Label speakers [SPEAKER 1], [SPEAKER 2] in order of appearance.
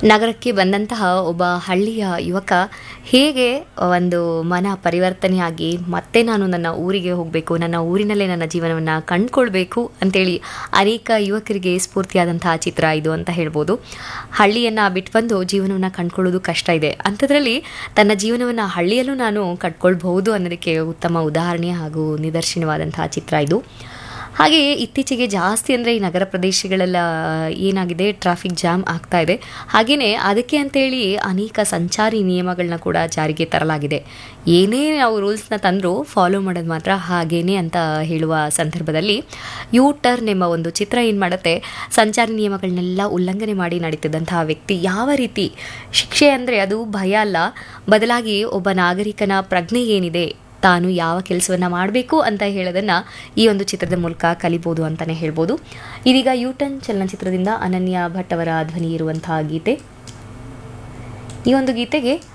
[SPEAKER 1] ನಗರಕ್ಕೆ ಬಂದಂತಹ ಒಬ್ಬ ಹಳ್ಳಿಯ ಯುವಕ ಹೇಗೆ ಒಂದು ಮನ ಪರಿವರ್ತನೆಯಾಗಿ ಮತ್ತೆ ನಾನು ನನ್ನ ಊರಿಗೆ ಹೋಗಬೇಕು ನನ್ನ ಊರಿನಲ್ಲೇ ನನ್ನ ಜೀವನವನ್ನು ಕಂಡುಕೊಳ್ಬೇಕು ಅಂತೇಳಿ ಅನೇಕ ಯುವಕರಿಗೆ ಸ್ಫೂರ್ತಿಯಾದಂತಹ ಚಿತ್ರ ಇದು ಅಂತ ಹೇಳ್ಬೋದು ಹಳ್ಳಿಯನ್ನು ಬಿಟ್ಟು ಬಂದು ಜೀವನವನ್ನು ಕಂಡುಕೊಳ್ಳೋದು ಕಷ್ಟ ಇದೆ ಅಂಥದ್ರಲ್ಲಿ ತನ್ನ ಜೀವನವನ್ನು ಹಳ್ಳಿಯಲ್ಲೂ ನಾನು ಕಟ್ಕೊಳ್ಬಹುದು ಅನ್ನೋದಕ್ಕೆ ಉತ್ತಮ ಉದಾಹರಣೆ ಹಾಗೂ ನಿದರ್ಶನವಾದಂತಹ ಚಿತ್ರ ಇದು ಹಾಗೆಯೇ ಇತ್ತೀಚೆಗೆ ಜಾಸ್ತಿ ಅಂದರೆ ಈ ನಗರ ಪ್ರದೇಶಗಳೆಲ್ಲ ಏನಾಗಿದೆ ಟ್ರಾಫಿಕ್ ಜಾಮ್ ಆಗ್ತಾ ಇದೆ ಹಾಗೆಯೇ ಅದಕ್ಕೆ ಅಂತೇಳಿ ಅನೇಕ ಸಂಚಾರಿ ನಿಯಮಗಳನ್ನ ಕೂಡ ಜಾರಿಗೆ ತರಲಾಗಿದೆ ಏನೇ ನಾವು ರೂಲ್ಸ್ನ ತಂದರೂ ಫಾಲೋ ಮಾಡೋದು ಮಾತ್ರ ಹಾಗೇನೆ ಅಂತ ಹೇಳುವ ಸಂದರ್ಭದಲ್ಲಿ ಯೂ ಟರ್ನ್ ಎಂಬ ಒಂದು ಚಿತ್ರ ಏನು ಮಾಡುತ್ತೆ ಸಂಚಾರಿ ನಿಯಮಗಳನ್ನೆಲ್ಲ ಉಲ್ಲಂಘನೆ ಮಾಡಿ ನಡೀತಿದ್ದಂತಹ ವ್ಯಕ್ತಿ ಯಾವ ರೀತಿ ಶಿಕ್ಷೆ ಅಂದರೆ ಅದು ಭಯ ಅಲ್ಲ ಬದಲಾಗಿ ಒಬ್ಬ ನಾಗರಿಕನ ಪ್ರಜ್ಞೆ ಏನಿದೆ ತಾನು ಯಾವ ಕೆಲಸವನ್ನು ಮಾಡಬೇಕು ಅಂತ ಹೇಳೋದನ್ನು ಈ ಒಂದು ಚಿತ್ರದ ಮೂಲಕ ಕಲಿಬೋದು ಅಂತಲೇ ಹೇಳ್ಬೋದು ಇದೀಗ ಯೂಟನ್ ಚಲನಚಿತ್ರದಿಂದ ಅನನ್ಯ ಭಟ್ ಅವರ ಧ್ವನಿ ಇರುವಂತಹ ಗೀತೆ ಈ ಒಂದು ಗೀತೆಗೆ